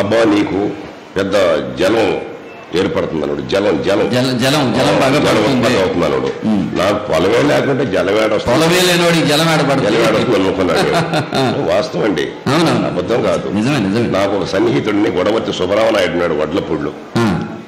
అబ్బా నీకు పెద్ద జలం ఏర్పడుతుంది అన్నాడు జలం జలం జలం జలం జలం బాగా జలం పడుతుంది ఉత్పత్తి అవుతుంది అన్నాడు నాకు పొలమే లేకుంటే జలమేడ వస్తుంది పొలమే లేనివాడికి జలం జలమేడ ఆడబడుతుంది వస్తుంది అనుకున్నాడు వాస్తవం అండి అవునవును అబద్ధం కాదు నిజమే నిజమే నాకు ఒక సన్నిహితుడిని గొడవతి సుబ్బరామనాయుడు ఉన్నాడు వడ్లపూడిలో ఆ.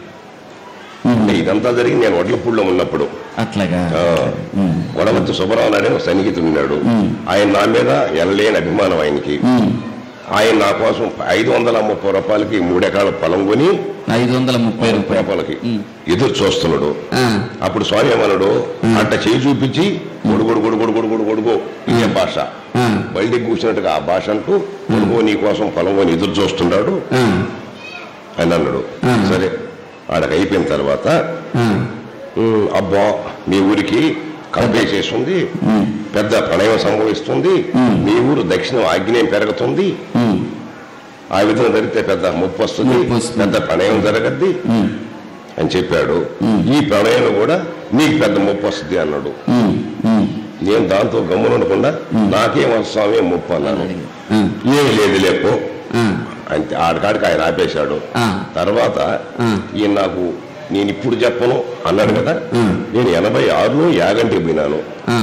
ఇదంతా జరిగి నేను వడ్లపూడిలో ఉన్నప్పుడు అట్లాగా ఆ, ఉమ్. గొడవతి సుబ్బరామనాయుడు అని ఒక సన్నిహితుడు ఉన్నాడు ఆయన నా మీద ఎనలేని అభిమానం ఆయనకి ఆయన నా కోసం ఐదు వందల ముప్పై రూపాయలకి మూడెకరాల పొలం కొని ఐదు వందల ముప్పై ముప్పై రూపాయలు రూపాయలకి ఎదురు చూస్తున్నాడు ఆ, అప్పుడు స్వామి ఏమన్నాడు అట్ట చేయి చూపించి గొడుగుడు గొడుగుడు గొడుగుడు గొడుగు ఇదే భాష ఆ, బయటికి కూర్చున్నట్టుగా ఆ భాష అంటూ కొడుకో నీ కోసం పొలం కొని ఎదురు చూస్తున్నాడు ఆ, అని అన్నాడు ఆ. సరే ఆడకి అయిపోయిన తర్వాత ఆ, "ఉమ్, అబ్బా మీ ఊరికి కంపేసేస్తుంది పెద్ద ప్రణయం సంభవిస్తుంది మీ ఊరు దక్షిణం ఆగ్నేయం పెరుగుతుంది ఉమ్, ఆ విధంగా జరిగితే పెద్ద ముప్పు వస్తుంది ముప్పు వస్తుంది. పెద్ద ప్రణయం జరగద్ది ఉమ్, అని చెప్పాడు ఈ ప్రణయంలో కూడా నీకు పెద్ద ముప్పు వస్తుంది అన్నాడు ఉమ్, ఉమ్. నేను దాంతో గమ్మునుండకుండా నాకేం స్వామి ముప్పు అన్నాను ఆ, ఏమి లేదు లేపో ఆ, అంతే ఆడికాడికి ఆయన ఆపేశాడు ఆ. తర్వాత ఆ. ఈయన నాకు నేను ఇప్పుడు చెప్పను అన్నాడు కదా ఆ. నేను ఎనభై ఆరులో యాగంటికి పోయినాను ఆ.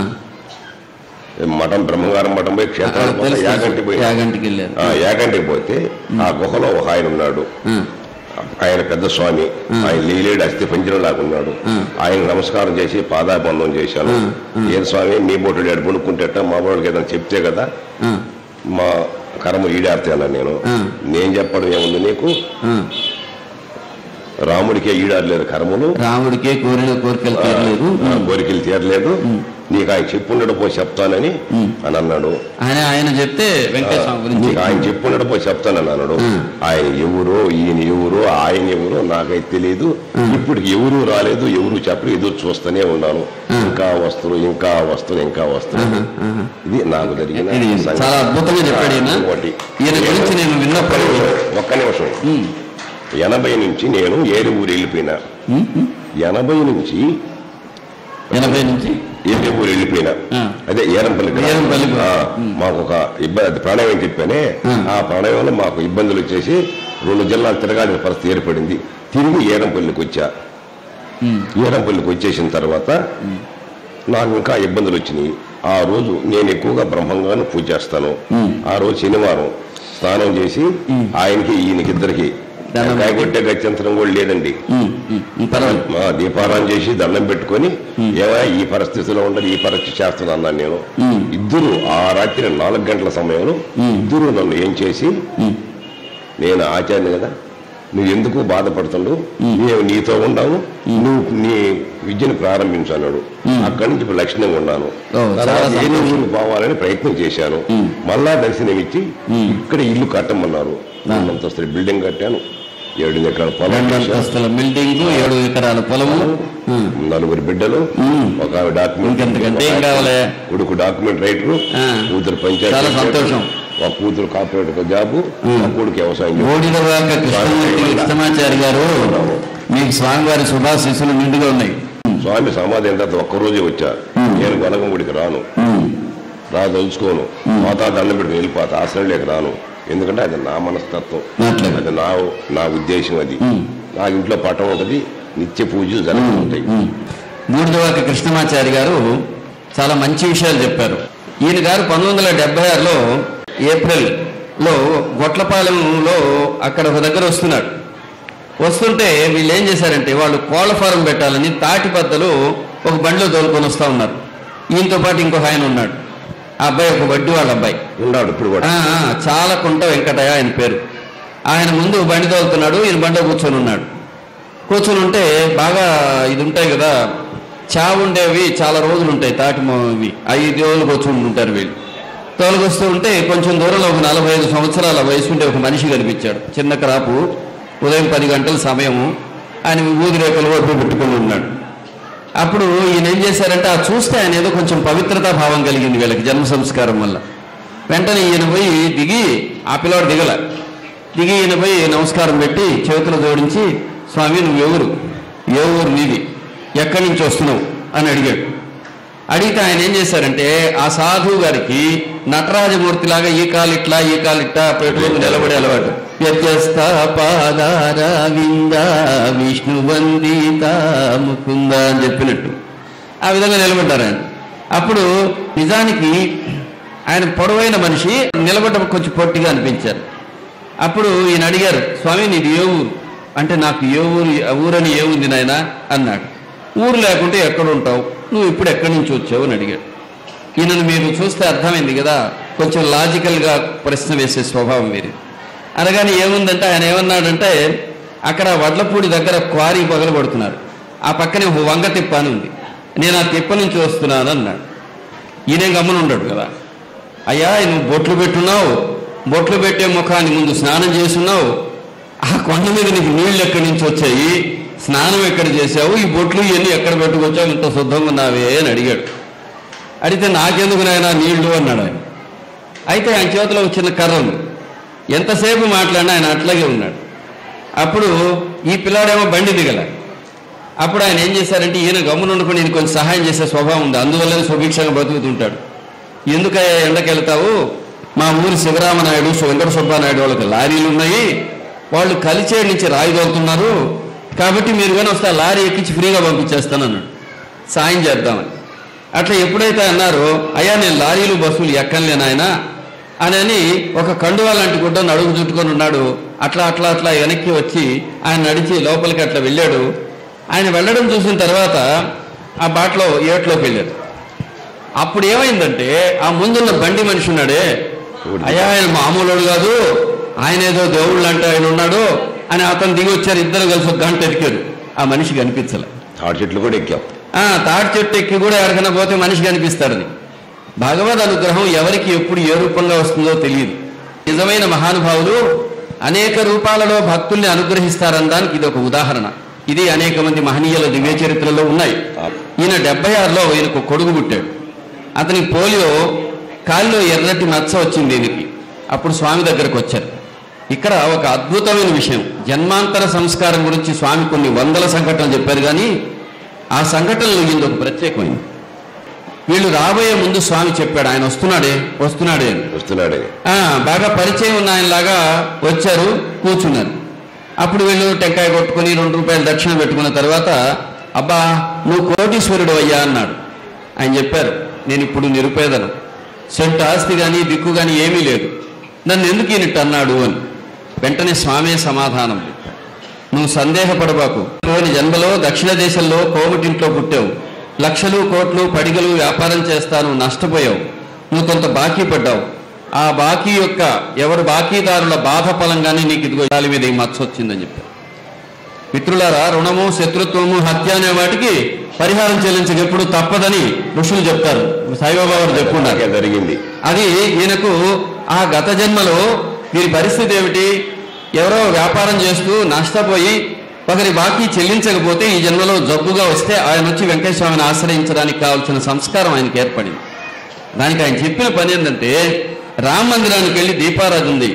మఠం బ్రహ్మంగారం మఠం పోయి క్షేత్రానికి పోతే తెలుసు, యాగంటికి పోయి యాగంటికి వెళ్ళారు ఆ యాగంటికి పోతే ఆ గుహలో ఒక ఆయన ఉన్నాడు ఆ, ఆయన పెద్ద స్వామి ఆయన లీలేడు అస్థి పంజరం లాగున్నాడు ఆయన నమస్కారం చేసి పాదాబంధం చేశాను ఏం స్వామి మీ బోటు ఏడు కొనుక్కుంటేట మా బోటుకి ఏదైనా చెప్తే కదా ఆ, మా కర్మ ఈడారుతాను నేను ఆ. నేను చెప్పడం ఏముంది నీకు ఆ. రాముడికే ఈడారలేదు కర్మలు రాముడికే కోరిన కోరికలు తీరలేదు ఆ కోరికలు తీరలేదు నీకు ఆయన చెప్పుండడు పోయి చెప్తానని అని అన్నాడు ఆయన ఆయన చెప్తే వెంకటేశ్వర గురించి నీకు ఆయన చెప్పుండడు పోయి చెప్తానని అన్నాడు ఆయన ఎవరో ఈయన ఎవరో ఆయన ఎవరో నాకైతే తెలియదు ఇప్పుడు ఎవరు రాలేదు ఎవరు చెప్పలేదు ఎదురు చూస్తూనే ఉన్నాను ఇంకా వస్తులు ఇంకా వస్తులు ఇంకా వస్తులు ఆహా. ఇది నాకు జరిగిన ఇది సంఘటన. చాలా అద్భుతంగా చెప్పాడు ఈయన ఇంకోటి. ఈయన గురించి నేను విన్నప్పుడు ఒక్క నిమిషం ఉమ్, ఎనభై నుంచి నేను ఏరు ఊరు వెళ్ళిపోయినా ఉమ్, ఉమ్. ఎనభై నుంచి ఎనభై నుంచి ఏరు ఊరు వెళ్ళిపోయినా ఆ. అదే ఏరంపల్లి గ్రామం. ఏరంపల్లి ఆ, మాకు ఒక ఇబ్బంది ప్రాణాయం చెప్పానే ఆ ప్రాణాయంలో మాకు ఇబ్బందులు వచ్చేసి రెండు జిల్లాలు తిరగాల్సిన పరిస్థితి ఏర్పడింది తిరిగి ఏరంపల్లికి వచ్చా ఉమ్, ఏరంపల్లికి వచ్చేసిన తర్వాత నాకు ఇంకా ఇబ్బందులు వచ్చినాయి ఆ రోజు నేను ఎక్కువగా బ్రహ్మంగాను పూజ చేస్తాను ఆ రోజు శనివారం స్నానం చేసి ఆయనకి ఈయనకిద్దరికి దండం కాయ కొట్టే గత్యంతరం కూడా లేదండి ఉమ్, ఉమ్, ఉమ్, పర్వాలేదు మా దీపారాయణ చేసి దండం పెట్టుకొని ఏమయ్య ఈ పరిస్థితిలో ఉండదు ఈ పరిస్థితి చేస్తాను అన్నాను నేను ఇద్దరు ఆ రాత్రి నాలుగు గంటల సమయంలో ఇద్దరు నన్ను ఏం చేసి నేను ఆచార్య కదా నువ్వు ఎందుకు బాధపడుతుండు నేను నీతో ఉన్నాను నువ్వు నీ విద్యను ప్రారంభించు అన్నాడు అక్కడి నుంచి ఇప్పుడు లక్షణంగా ఉన్నాను ఓ, తర్వాత చాలా ఏదో ఊరికి పోవాలని ప్రయత్నం చేశాను మళ్ళా దర్శనం ఇచ్చి ఇక్కడ ఇల్లు కట్టమన్నారు అంతస్తుల బిల్డింగ్ కట్టాను ఏడు ఎకరాల పొలం రెండు చేశాను. అంతస్తుల బిల్డింగ్ ఏడు ఎకరాల పొలము ఉమ్, నలుగురు బిడ్డలు ఒక ఆవిడ డాక్యుమెంట్ ఇంకెంతకంటే ఏం కావాలి? కొడుకు డాక్యుమెంట్ రైటరు ఆ. కూతురు పంచాయతీ చాలా సెక్రటరీ, సంతోషం. ఒక కూతురు కార్పొరేటర్ జాబు ఒక కొడుకు వ్యవసాయం చేస్తాడు. ఓడిదవాక కృష్ణమూర్తి కృష్ణమాచారి గారు మీకు స్వామివారి శుభాశీస్సులు నిండుగా ఉన్నాయి స్వామి సమాధి అయిన తర్వాత ఒక్కరోజే వచ్చా నేను గొనగముడికి రాను రా తలుచుకోను మాతా దండం పెట్టుకుని వెళ్ళిపోతా ఆశ్రయంలోకి రాను ఎందుకంటే అది నా మనస్తత్వం అట్లే. అది నా నా ఉద్దేశం అది నా ఇంట్లో పటం ఉంటుంది నిత్య పూజలు జరుగుతుంటాయి బూడిదవాక కృష్ణమాచారి గారు చాలా మంచి విషయాలు చెప్పారు ఈయన గారు పంతొమ్మిది వందల డెబ్బై ఆరులో ఏప్రిల్లో గొట్లపాలెంలో అక్కడ ఒక దగ్గర వస్తున్నాడు వస్తుంటే వీళ్ళు ఏం చేశారంటే వాళ్ళు కోళ్ల ఫారం పెట్టాలని తాటి బద్దలు ఒక బండిలో తోలుకొని వస్తూ ఉన్నారు ఈయనతో పాటు ఇంకొక ఆయన ఉన్నాడు ఆ అబ్బాయి ఒక వడ్డీ వాళ్ళ అబ్బాయి ఉన్నాడు ఇప్పుడు కూడా ఆ, ఆ, చాలా కుంట వెంకటయ్య ఆయన పేరు ఆయన ముందు బండి తోలుతున్నాడు ఈయన బండి కూర్చొని ఉన్నాడు కూర్చొని ఉంటే బాగా ఇది ఉంటాయి కదా చావు ఉండేవి చాలా రోజులు ఉంటాయి తాటి మొ- ఇవి ఐదు రోజులు కూర్చొని ఉంటారు వీళ్ళు తోలుకొస్తూ ఉంటే కొంచెం దూరంలో ఒక నలభై ఐదు సంవత్సరాల వయసు ఉండే ఒక మనిషి కనిపించాడు చిన్న క్రాపు ఉదయం పది గంటల సమయము ఆయన ఊది రేఖలు ఒడ్డు పెట్టుకొని ఉన్నాడు అప్పుడు ఈయన ఏం చేశారంటే ఆ చూస్తే ఆయన ఏదో కొంచెం పవిత్రతా భావం కలిగింది వీళ్ళకి జన్మ సంస్కారం వల్ల వెంటనే ఈయన పోయి దిగి ఆ పిల్లవాడు దిగల దిగి ఈయన పోయి నమస్కారం పెట్టి చేతులు జోడించి స్వామి నువ్వు ఎవరు ఏ ఊరు నీది ఎక్కడి నుంచి వస్తున్నావు అని అడిగాడు అడిగితే ఆయన ఏం చేశారంటే ఆ సాధువు గారికి నటరాజమూర్తిలాగా ఈ కాలు ఇట్లా ఈ కాలు ఇట్లా పెట్టుకొని నిలబడే అలవాటు వ్యత్యస్త పాదారవింద విష్ణు వందిత ముకుంద అని చెప్పినట్టు ఆ విధంగా నిలబడ్డారు ఆయన అప్పుడు నిజానికి ఆయన పొడవైన మనిషి నిలబడ్డ కొంచెం పొట్టిగా అనిపించారు అప్పుడు ఈయన అడిగారు స్వామి నీది ఏ ఊరు అంటే నాకు ఏ ఊరు ఆ ఊరని ఏ ఉంది నాయన అన్నాడు ఊరు లేకుంటే ఎక్కడ ఉంటావు నువ్వు ఇప్పుడు ఎక్కడి నుంచి వచ్చావు అని అడిగాడు ఈయనను మీరు చూస్తే అర్థమైంది కదా కొంచెం లాజికల్గా ప్రశ్న వేసే స్వభావం మీరు అనగానే ఏముందంటే ఆయన ఏమన్నాడంటే అక్కడ వడ్లపూడి దగ్గర క్వారీ పగలు పడుతున్నారు ఆ పక్కనే ఒక వంగ తిప్ప అని ఉంది నేను ఆ తిప్ప నుంచి వస్తున్నాను అన్నాడు ఈయన గమ్మునుండడు కదా అయ్యా నువ్వు బొట్లు పెట్టున్నావు బొట్లు పెట్టే ముఖాన్ని ముందు స్నానం చేస్తున్నావు ఆ కొండ మీద నీకు నీళ్లు ఎక్కడి నుంచి వచ్చాయి స్నానం ఎక్కడ చేసావు ఈ బొట్లు ఇవన్నీ ఎక్కడ పెట్టుకొచ్చావు ఇంత శుద్ధంగా ఉన్నావే అని అడిగాడు అడిగితే నాకెందుకు నాయన నీళ్లు అన్నాడు ఆయన అయితే ఆయన చేతిలో ఒక చిన్న కర్ర ఉంది ఎంతసేపు మాట్లాడినా ఆయన అట్లాగే ఉన్నాడు అప్పుడు ఈ పిల్లాడేమో బండి దిగల అప్పుడు ఆయన ఏం చేశారంటే ఈయన గమ్మునుండుకొని ఈయన కొంచెం సహాయం చేసే స్వభావం ఉంది అందువల్లనే సుభిక్షంగా బతుకుతుంటాడు ఎందుకయ్యా ఎండకెళ్తావు మా ఊరి శివరామనాయుడు వెంకట సుబ్బానాయుడు వాళ్ళకి లారీలు ఉన్నాయి వాళ్ళు కలిచేడు నుంచి రాయి తోలుతున్నారు కాబట్టి మీరు కానీ వస్తే ఆ లారీ ఎక్కించి ఫ్రీగా పంపించేస్తాను అన్నాడు సాయం చేద్దామని అట్లా ఎప్పుడైతే అన్నారో అయ్యా నేను లారీలు బస్సులు ఎక్కనులే నాయన అని అని ఒక కండువా లాంటి గుడ్డను అడుగు చుట్టుకొని ఉన్నాడు అట్లా అట్లా అట్లా వెనక్కి వచ్చి ఆయన నడిచి లోపలికి అట్లా వెళ్ళాడు ఆయన వెళ్ళడం చూసిన తర్వాత ఆ బాటలో ఏట్లోకి వెళ్ళాడు అప్పుడు ఏమైందంటే ఆ ముందున్న బండి మనిషి ఉన్నాడే అయ్యా ఆయన మామూలుడు కాదు ఆయన ఏదో దేవుళ్ళు అంటే ఆయన ఉన్నాడు అని అతను దిగి వచ్చారు ఇద్దరు కలిసి ఒక గంట ఎతికారు ఆ మనిషి కనిపించలే తాడి చెట్లు కూడా ఎక్కాం ఆ తాటి చెట్టు ఎక్కి కూడా ఎక్కడికైనా పోతే మనిషి కనిపిస్తాడని భగవద్ అనుగ్రహం ఎవరికి ఎప్పుడు ఏ రూపంగా వస్తుందో తెలియదు నిజమైన మహానుభావులు అనేక రూపాలలో భక్తుల్ని అనుగ్రహిస్తారనడానికి ఇది ఒక ఉదాహరణ ఇది అనేక మంది మహనీయుల దివ్య చరిత్రలో ఉన్నాయి ఈయన డెబ్బై ఆరులో ఈయనకు కొడుకు పుట్టాడు అతనికి పోలియో కాలిలో ఎర్రటి మచ్చ వచ్చింది ఈయనకి అప్పుడు స్వామి దగ్గరకు వచ్చారు ఇక్కడ ఒక అద్భుతమైన విషయం జన్మాంతర సంస్కారం గురించి స్వామి కొన్ని వందల సంఘటనలు చెప్పారు కానీ ఆ సంఘటనలు ఈయన ఒక ప్రత్యేకమైంది వీళ్ళు రాబోయే ముందు స్వామి చెప్పాడు ఆయన వస్తున్నాడే వస్తున్నాడే అని వస్తున్నాడే ఆ, బాగా పరిచయం ఉన్న ఆయనలాగా వచ్చారు కూర్చున్నారు అప్పుడు వీళ్ళు టెంకాయ కొట్టుకుని రెండు రూపాయలు దక్షిణ పెట్టుకున్న తర్వాత అబ్బా నువ్వు కోటీశ్వరుడు అయ్యా అన్నాడు ఆయన చెప్పారు నేను ఇప్పుడు నిరుపేదను సెంటు ఆస్తి కానీ దిక్కు కానీ ఏమీ లేదు నన్ను ఎందుకు ఈయనట్టు అన్నాడు అని వెంటనే స్వామే సమాధానం చెప్పాడు నువ్వు సందేహపడబాకు పోయిన జన్మలో దక్షిణ దేశంలో కోమటింట్లో పుట్టావు లక్షలు కోట్లు పడిగలు వ్యాపారం చేస్తాను నష్టపోయావు నువ్వు కొంత బాకీ పడ్డావు ఆ బాకీ యొక్క ఎవరు బాకీదారుల బాధ ఫలంగానే నీకు ఇదిగో గాలి మీద ఈ మచ్చ వచ్చిందని చెప్పారు మిత్రులారా రుణము శత్రుత్వము హత్య అనే వాటికి పరిహారం చెల్లించక ఎప్పుడు తప్పదని ఋషులు చెప్తారు సాయిబాబా వారు చెప్పున్నారు నాకే జరిగింది అది ఈయనకు ఆ గత జన్మలో వీరి పరిస్థితి ఏమిటి ఎవరో వ్యాపారం చేస్తూ నష్టపోయి ఒకరి బాకీ చెల్లించకపోతే ఈ జన్మలో జబ్బుగా వస్తే ఆయన వచ్చి వెంకటేశ్వరామిని ఆశ్రయించడానికి కావాల్సిన సంస్కారం ఆయనకి ఏర్పడింది దానికి ఆయన చెప్పిన పని ఏంటంటే రామ మందిరానికి వెళ్ళి దీపారాధన ఉంది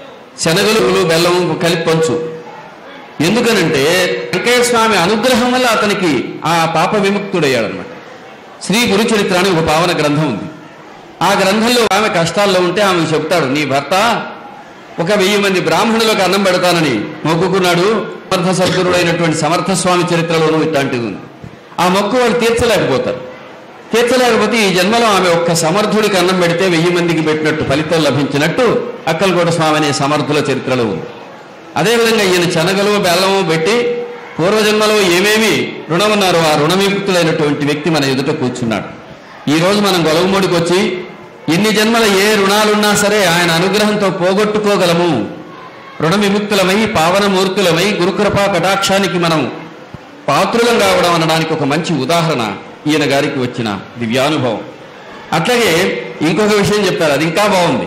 శనగలు బెల్లం కలిపి పంచు ఎందుకనంటే వెంకయ్య స్వామి అనుగ్రహం వల్ల అతనికి ఆ పాప విముక్తుడయ్యాడనమాట శ్రీ గురుచరిత్ర అని ఒక పావన గ్రంథం ఉంది ఆ గ్రంథంలో ఆమె కష్టాల్లో ఉంటే ఆమె చెప్తాడు నీ భర్త ఒక వెయ్యి మంది బ్రాహ్మణులకు అన్నం పెడతానని మొక్కుకున్నాడు సమర్థ సద్గురుడైనటువంటి సమర్థ స్వామి చరిత్రలోనూ ఇట్లాంటిది ఉంది ఆ మొక్కు వాళ్ళు తీర్చలేకపోతారు తీర్చలేకపోతే ఈ జన్మలో ఆమె ఒక్క సమర్థుడికి అన్నం పెడితే వెయ్యి మందికి పెట్టినట్టు ఫలితం లభించినట్టు అక్కలకోట స్వామి అనే సమర్థుల చరిత్రలో ఉంది అదేవిధంగా ఈయన శనగలు బెల్లము పెట్టి పూర్వజన్మలో ఏమేమి రుణం ఉన్నారో ఆ రుణవిముక్తులైనటువంటి వ్యక్తి మన ఎదుట కూర్చున్నాడు ఈ రోజు మనం గొలవమూడికి వచ్చి ఇన్ని జన్మల ఏ రుణాలున్నా సరే ఆయన అనుగ్రహంతో పోగొట్టుకోగలము రుణ విముక్తులమై పావనమూర్తులమై గురుకృపా కటాక్షానికి మనం పాత్రులం కావడం అనడానికి ఒక మంచి ఉదాహరణ ఈయన గారికి వచ్చిన దివ్యానుభవం అట్లాగే ఇంకొక విషయం చెప్తారు అది ఇంకా బాగుంది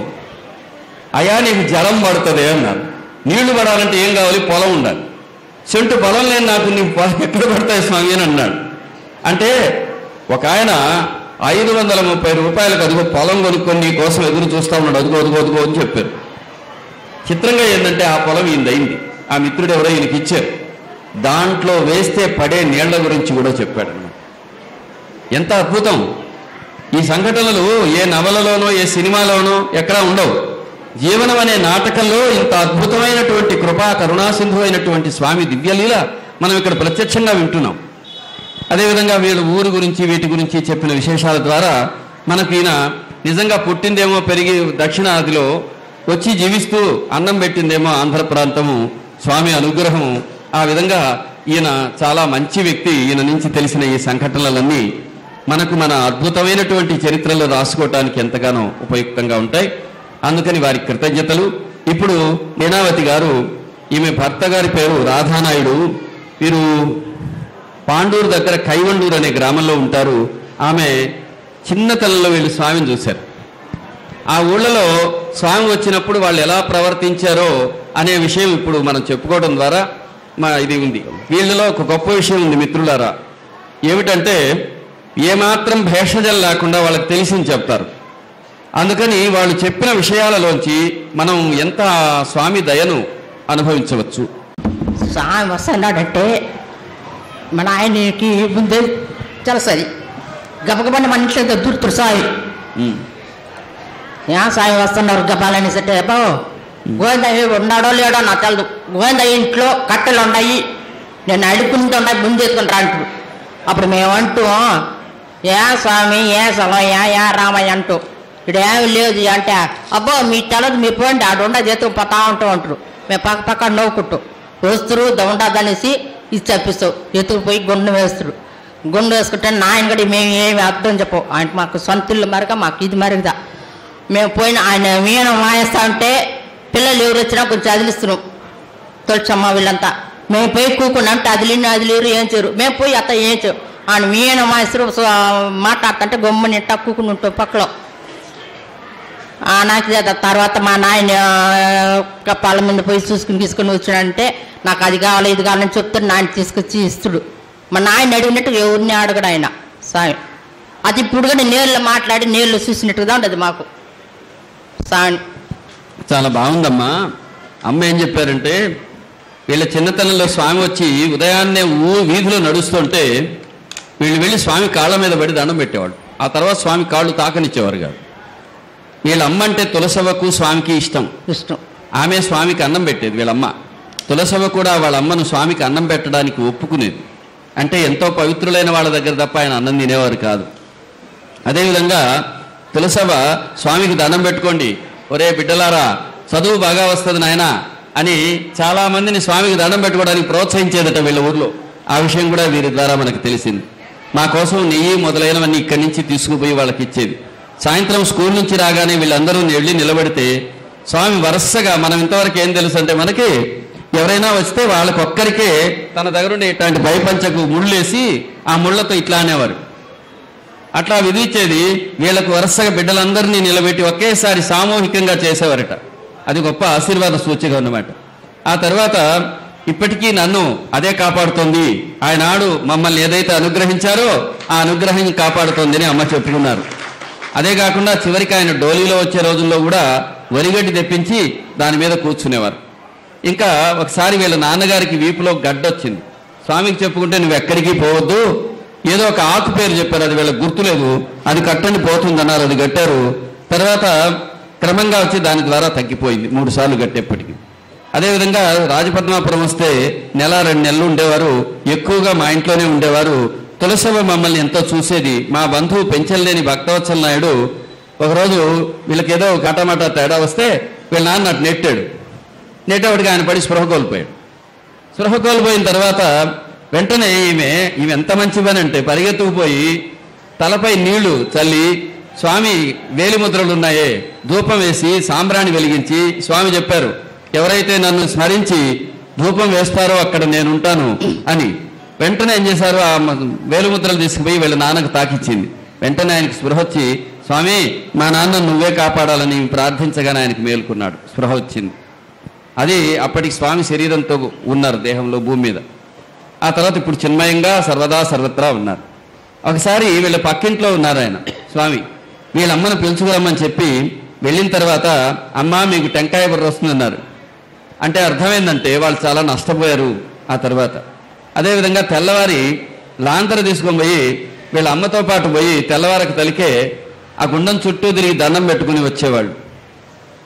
అయా నీకు జలం పడుతుంది అన్నారు నీళ్లు పడాలంటే ఏం కావాలి పొలం ఉండాలి చెంటు పొలం లేని నాకు నీ పొలం ఎక్కడ పడతాయి స్వామి అని అన్నాడు అంటే ఒక ఆయన ఐదు వందల ముప్పై రూపాయలకు అదిగో పొలం కొనుక్కొని నీ కోసం ఎదురు చూస్తా ఉన్నాడు అదుగో అదుగో అదుగో అని చెప్పారు చిత్రంగా ఏంటంటే ఆ పొలం ఈయనదైంది ఆ మిత్రుడు ఎవరో ఈయనకి ఇచ్చారు దాంట్లో వేస్తే పడే నీళ్ల గురించి కూడా చెప్పాడు అన్నమాట ఎంత అద్భుతం ఈ సంఘటనలు ఏ నవలలోనో ఏ సినిమాలోనో ఎక్కడా ఉండవు జీవనం అనే నాటకంలో ఇంత అద్భుతమైనటువంటి కృపా కరుణాసింధు అయినటువంటి స్వామి దివ్యలీల మనం ఇక్కడ ప్రత్యక్షంగా వింటున్నాం అదేవిధంగా వీళ్ళ ఊరు గురించి వీటి గురించి చెప్పిన విశేషాల ద్వారా మనకు ఈయన నిజంగా పుట్టిందేమో పెరిగి దక్షిణాదిలో వచ్చి జీవిస్తూ అన్నం పెట్టిందేమో ఆంధ్ర ప్రాంతము స్వామి అనుగ్రహం ఆ విధంగా ఈయన చాలా మంచి వ్యక్తి ఈయన నుంచి తెలిసిన ఈ సంఘటనలన్నీ మనకు మన అద్భుతమైనటువంటి చరిత్రలో రాసుకోవటానికి ఎంతగానో ఉపయుక్తంగా ఉంటాయి అందుకని వారి కృతజ్ఞతలు ఇప్పుడు లీనావతి గారు ఈమె భర్త గారి పేరు రాధానాయుడు వీరు పాండూరు దగ్గర కైవండూరు అనే గ్రామంలో ఉంటారు ఆమె చిన్నతనంలో వీళ్ళు స్వామిని చూశారు ఆ ఊళ్ళలో స్వామి వచ్చినప్పుడు వాళ్ళు ఎలా ప్రవర్తించారో అనే విషయం ఇప్పుడు మనం చెప్పుకోవడం ద్వారా మా ఇది ఉంది వీళ్ళలో ఒక గొప్ప విషయం ఉంది మిత్రులారా ఏమిటంటే ఏమాత్రం భేషజం లేకుండా వాళ్ళకి తెలిసింది చెప్తారు అందుకని వాళ్ళు చెప్పిన విషయాలలోంచి మనం ఎంత స్వామి దయను అనుభవించవచ్చు స్వామి వస్తున్నాడంటే మన ఆయనకి ముందే తెలుసది గబగబని మన ఇంట్లో దుర్తురు సాయి ఉమ్. యా సాయి వస్తున్నారు గబాలని సెట్టే అబ్బో గోవిందయ్య ఉన్నాడో లేడో నాకు తెలదు గోవిందయ్య ఇంట్లో కట్టెలు ఉన్నాయి నేను అడుక్కుంటూ ఉన్నాయి ముందేసుకుని రాంటారు అప్పుడు మేము అంటూ ఏ స్వామి ఏ సలం ఏ యా రామయ్య అంటూ ఇక్కడ ఏమి లేదు అంటే అబ్బో మీ తెలదు మీ పోండి ఆడు ఉండ చేతు పోతా ఉంటాం అంటారు మేము పక్క పక్క నవ్వుకుంటూ వస్తురు దొండదనేసి ఇది చెప్పిస్తావు ఎత్తుకుపోయి గుండు వేస్తుడు గుండు వేసుకుంటే నాయన గడి మేము ఏమి అర్థం చెప్పవు ఆయన మాకు సొంత ఇల్లు మరక మాకు ఇది మరుగుదా మేము పోయిన ఆయన మీన మాయేస్తా ఉంటే పిల్లలు ఎవరు వచ్చినా కొంచెం అదిలిస్తున్నాం తొలచమ్మ వీళ్ళంతా మేము పోయి కూకుని అంటే అదిలిని అదిలేరు ఏం చేయరు మేము పోయి అత్త ఏం చేయరు ఆయన మీన మాయిస్తారు మాట్లాడుతుంటే గమ్ముని ఇట్టా కూకుని ఉంటాం పక్కలో ఆ నాకు చేత తర్వాత మా నాయన ఆ, పాల మీద పోయి చూసుకుని తీసుకుని వచ్చాడంటే నాకు అది కావాలి ఇది కావాలని చెప్తాడు నాయన తీసుకొచ్చి ఇస్తుడు మా నాయన అడిగినట్టు ఎవరిని అడగడు ఆయన సాయం అది ఇప్పుడు కూడా నీళ్ళు మాట్లాడి నీళ్ళు చూసినట్టుగా ఉండదు మాకు సాయం చాలా బాగుందమ్మా అమ్మ ఏం చెప్పారంటే వీళ్ళ చిన్నతనంలో స్వామి వచ్చి ఉదయాన్నే ఊ వీధిలో నడుస్తుంటే వీళ్ళు వెళ్ళి స్వామి కాళ్ళ మీద పడి దండం పెట్టేవాడు ఆ తర్వాత స్వామి కాళ్ళు తాకనిచ్చేవారు కాదు వీళ్ళ అమ్మ అంటే తులసవ్వకు స్వామికి ఇష్టం ఇష్టం ఆమె స్వామికి అన్నం పెట్టేది వీళ్ళమ్మ తులసవ్వ కూడా వాళ్ళ అమ్మను స్వామికి అన్నం పెట్టడానికి ఒప్పుకునేది అంటే ఎంతో పవిత్రులైన వాళ్ళ దగ్గర తప్ప ఆయన అన్నం తినేవారు కాదు అదేవిధంగా తులసవ్వ స్వామికి దండం పెట్టుకోండి ఒరే బిడ్డలారా చదువు బాగా వస్తుంది నాయనా అని చాలా మందిని స్వామికి దండం పెట్టుకోవడానికి ప్రోత్సహించేదట వీళ్ళ ఊర్లో ఆ విషయం కూడా వీరి ద్వారా మనకు తెలిసింది మా కోసం నెయ్యి మొదలైనవన్నీ ఇక్కడి నుంచి తీసుకుపోయి వాళ్ళకి ఇచ్చేది సాయంత్రం స్కూల్ నుంచి రాగానే వీళ్ళందరూ వెళ్ళి నిలబడితే స్వామి వరుసగా మనం ఇంతవరకు ఏం తెలుసు అంటే మనకి ఎవరైనా వస్తే వాళ్ళకొక్కరికే తన దగ్గరుండే ఇట్లాంటి భయపంచకు ముళ్ళేసి ఆ ముళ్ళతో ఇట్లా అనేవారు అట్లా విధించేది వీళ్ళకు వరుసగా బిడ్డలందరినీ నిలబెట్టి ఒకేసారి సామూహికంగా చేసేవారట అది గొప్ప ఆశీర్వాద సూచిక అన్నమాట ఆ తర్వాత ఇప్పటికీ నన్ను అదే కాపాడుతోంది ఆయనాడు మమ్మల్ని ఏదైతే అనుగ్రహించారో ఆ అనుగ్రహం కాపాడుతోంది అని అమ్మ చెప్పుకున్నారు అదే కాకుండా చివరికి ఆయన డోలీలో వచ్చే రోజుల్లో కూడా వరిగడ్డి తెప్పించి దాని మీద కూర్చునేవారు ఇంకా ఒకసారి వీళ్ళ నాన్నగారికి వీపులో గడ్డొచ్చింది స్వామికి చెప్పుకుంటే నువ్వు ఎక్కడికి పోవద్దు ఏదో ఒక ఆకు పేరు చెప్పారు అది వీళ్ళకి గుర్తులేదు అది కట్టండి పోతుంది అన్నారు అది కట్టారు తర్వాత క్రమంగా వచ్చి దాని ద్వారా తగ్గిపోయింది మూడు సార్లు కట్టేప్పటికి అదేవిధంగా రాజపద్మాపురం వస్తే నెల రెండు నెలలు ఉండేవారు ఎక్కువగా మా ఇంట్లోనే ఉండేవారు తులసవ మమ్మల్ని ఎంతో చూసేది మా బంధువు పెంచలేని భక్తవత్సల నాయుడు ఒకరోజు వీళ్ళకి ఏదో కటమట తేడా వస్తే వీళ్ళ నాన్న అటు నెట్టాడు నెట్టేవాడికి ఆయన పడి స్పృహ కోల్పోయాడు స్పృహ కోల్పోయిన తర్వాత వెంటనే ఈమె ఈమె ఎంత మంచివని అంటే పరిగెత్తుకుపోయి తలపై నీళ్లు చల్లి స్వామి వేలిముద్రలు ఉన్నాయే ధూపం వేసి సాంబ్రాణి వెలిగించి స్వామి చెప్పారు ఎవరైతే నన్ను స్మరించి ధూపం వేస్తారో అక్కడ నేనుంటాను అని వెంటనే ఏం చేశారు ఆ మ- వేలిముద్రలు తీసుకుపోయి వీళ్ళ నాన్నకు తాకిచ్చింది వెంటనే ఆయనకి స్పృహ వచ్చి స్వామి మా నాన్న నువ్వే కాపాడాలని ప్రార్థించగానే ఆయనకి మేలుకున్నాడు స్పృహ వచ్చింది అది అప్పటికి స్వామి శరీరంతో ఉన్నారు దేహంలో భూమి మీద ఆ తర్వాత ఇప్పుడు చిన్మయంగా సర్వదా సర్వత్రా ఉన్నారు ఒకసారి వీళ్ళ పక్కింట్లో ఉన్నారు ఆయన స్వామి వీళ్ళ అమ్మను పిలుచుకురమ్మని చెప్పి వెళ్ళిన తర్వాత అమ్మ మీకు టెంకాయ బుర్ర వస్తుందన్నారు అంటే అర్థమైందంటే వాళ్ళు చాలా నష్టపోయారు ఆ తర్వాత అదేవిధంగా తెల్లవారి లాంతర తీసుకొని పోయి వీళ్ళ అమ్మతో పాటు పోయి తెల్లవారకు తలికే ఆ గుండం చుట్టూ తిరిగి దండం పెట్టుకుని వచ్చేవాళ్ళు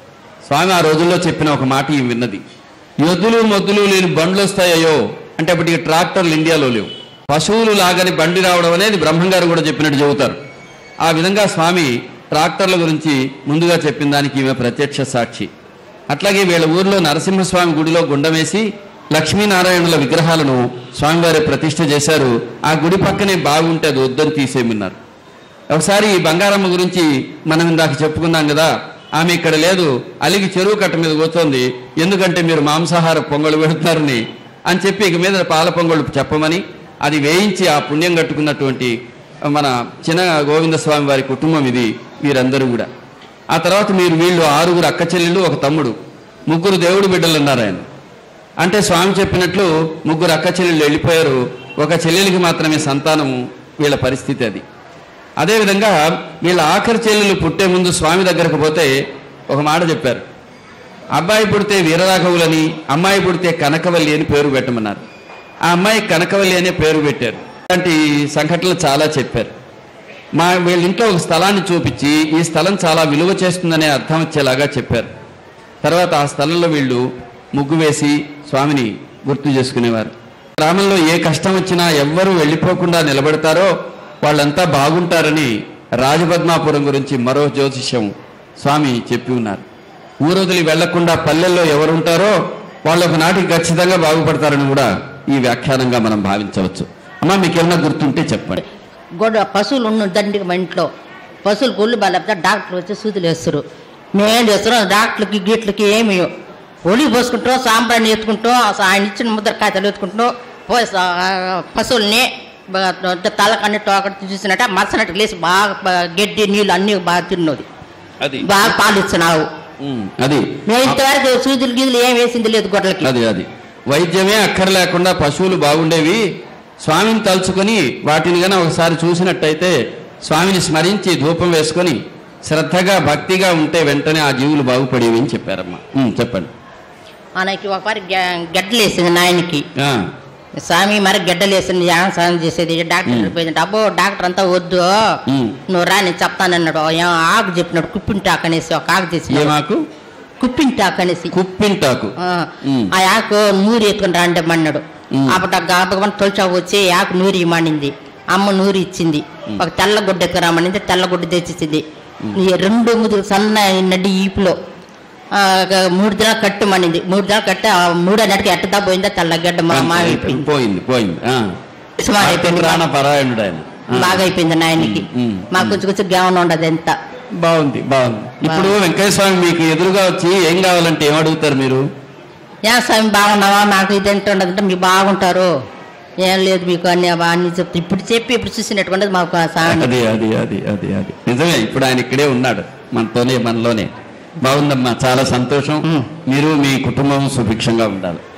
స్వామి ఆ రోజుల్లో చెప్పిన ఒక మాట ఈ విన్నది ఎద్దులు మొద్దులు లేని బండ్లు వస్తాయో అంటే అప్పటికి ట్రాక్టర్లు ఇండియాలో లేవు పశువులు లాగని బండి రావడం అనేది బ్రహ్మంగారు కూడా చెప్పినట్టు చెబుతారు ఆ విధంగా స్వామి ట్రాక్టర్ల గురించి ముందుగా చెప్పిన దానికి ఈమె ప్రత్యక్ష సాక్షి అట్లాగే వీళ్ళ ఊర్లో నరసింహస్వామి గుడిలో గుండమేసి లక్ష్మీనారాయణుల విగ్రహాలను స్వామివారి ప్రతిష్ఠ చేశారు ఆ గుడి పక్కనే బాగుంటే అది వద్దని తీసేయమన్నారు ఒకసారి ఈ బంగారమ్మ గురించి మనం ఇందాక చెప్పుకున్నాం కదా ఆమె ఇక్కడ లేదు అలిగి చెరువు కట్ట మీద కూర్చోంది ఎందుకంటే మీరు మాంసాహార పొంగలు పెడుతున్నారని అని చెప్పి ఇక మీద పాల పొంగళ్ళు చెప్పమని అది వేయించి ఆ పుణ్యం కట్టుకున్నటువంటి మన చిన్న గోవింద స్వామి వారి కుటుంబం ఇది వీరందరూ కూడా ఆ తర్వాత మీరు వీళ్ళు ఆరుగురు అక్క చెల్లెళ్ళు ఒక తమ్ముడు ముగ్గురు దేవుడు బిడ్డలు ఉన్నారు ఆయన అంటే స్వామి చెప్పినట్లు ముగ్గురు అక్క చెల్లెళ్ళు వెళ్ళిపోయారు ఒక చెల్లెలికి మాత్రమే సంతానము వీళ్ళ పరిస్థితి అది అదేవిధంగా వీళ్ళ ఆఖరి చెల్లెలు పుట్టే ముందు స్వామి దగ్గరకు పోతే ఒక మాట చెప్పారు అబ్బాయి పుడితే వీరరాఘవులని అమ్మాయి పుడితే కనకవల్లి అని పేరు పెట్టమన్నారు ఆ అమ్మాయి కనకవల్లి అనే పేరు పెట్టారు అలాంటి సంఘటనలు చాలా చెప్పారు మా వీళ్ళ ఇంట్లో ఒక స్థలాన్ని చూపించి ఈ స్థలం చాలా విలువ చేస్తుందనే అర్థం వచ్చేలాగా చెప్పారు తర్వాత ఆ స్థలంలో వీళ్ళు ముగ్గు వేసి స్వామిని గుర్తు చేసుకునేవారు గ్రామంలో ఏ కష్టం వచ్చినా ఎవ్వరూ వెళ్ళిపోకుండా నిలబడతారో వాళ్ళంతా బాగుంటారని రాజపద్మాపురం గురించి మరో జ్యోతిష్యం స్వామి చెప్పి ఉన్నారు ఊరొదిలి వెళ్లకుండా పల్లెల్లో ఎవరుంటారో వాళ్ళు ఒక నాటికి ఖచ్చితంగా బాగుపడతారని కూడా ఈ వ్యాఖ్యానంగా మనం భావించవచ్చు అమ్మా మీకు ఏమన్నా గుర్తుంటే చెప్పండి గొడవ పశువులు ఉన్న దండికి మా ఇంట్లో పశువులు కొళ్ళు బలపితే డాక్టర్ వచ్చి సూదులు వేస్తారు మేమేం చేస్తున్నాం డాక్టర్లకి గీట్లకి ఏమి ఒలి పోసుకుంటాం సాంబ్రాన్ని ఎత్తుకుంటాం ఆయన ఇచ్చిన ముద్ర కాయతలు ఎత్తుకుంటాం పోయి సా- పశువుల్ని బ- తలకన్ని తోకటి చూసినట్ట మరుసనట్టు లేచి బాగా బ- గడ్డి నీళ్ళు అన్నీ బాగా తిన్నది అది బాగా పాలు ఇచ్చినావు ఉమ్, అది మేము ఇంతవరకు సూదులు గీదులు ఏం వేసింది లేదు గొడ్డలకి అది అది వైద్యమే అక్కర్లేకుండా పశువులు బాగుండేవి స్వామిని తలుచుకొని వాటిని గన ఒకసారి చూసినట్టయితే స్వామిని స్మరించి ధూపం వేసుకొని శ్రద్ధగా భక్తిగా ఉంటే వెంటనే ఆ జీవులు బాగుపడేవి అని చెప్పారమ్మా ఉమ్, చెప్పండి ఆయనకి ఒకసారి గడ్డలు వేసింది నాయనకి ఆ, స్వామి మరి గడ్డలు వేసింది యానం స్నానం చేసేది డాక్టర్ పోయిందంటే అబ్బో డాక్టర్ అంతా వద్దు ఉమ్. నువ్వు రా నేను చెప్తానన్నాడు ఏం ఆకు చెప్పినాడు కుప్పింటాకు అనేసి ఒక ఆకు చేసి ఏమాకు కుప్పింటాకు అనేసి కుప్పింటాకు ఆ, ఉమ్. ఆ ఆకు నూరి ఎత్తుకుని రాండి మన్నాడు ఉమ్. అప్పుడు గాబగమని తొలిచాకు వచ్చి ఆకు నూరి ఇమ్మనింది అమ్మ నూరి ఇచ్చింది ఒక తెల్ల గుడ్డ ఎత్తుకురామనింది తెల్ల గుడ్డ తెచ్చిచ్చింది ఈ రెండు ముదుగు సన్న నడ్డి ఈపులో ఆ, ఒక మూడు దినాలు కట్టుమనింది మూడు దినాలు కట్టి ఆ మూడో నటికి ఎట్టదా పోయిందా తెల్లగడ్డ మా మా అయిపోయింది పోయింది పోయింది ఆ. సుమారు అయిపోయింది ప్రాణ పరాయణుడు ఆయన ఆ. బాగా అయిపోయింది నాయనకి ఉమ్, మాకు కొంచెం కొంచెం జ్ఞానం ఉండదు ఎంత బాగుంది బాగుంది ఇప్పుడు వెంకయ్య స్వామి మీకు ఎదురుగా వచ్చి ఏం కావాలంటే ఏం అడుగుతారు మీరు యా స్వామి బాగున్నావా నాకు ఇది ఎంత ఉండదు అంటే మీరు బాగుంటారు ఏం లేదు మీకు అన్ని అన్ని చెప్తే ఇప్పుడు చెప్పి ఇప్పుడు చూసినటువంటిది మాకు ఆ స్వామి అది అది అది అది అది నిజమే ఇప్పుడు ఆయన ఇక్కడే ఉన్నాడు మనతోనే మనలోనే బాగుందమ్మా చాలా సంతోషం ఉమ్. మీరు మీ కుటుంబం సుభిక్షంగా ఉండాలి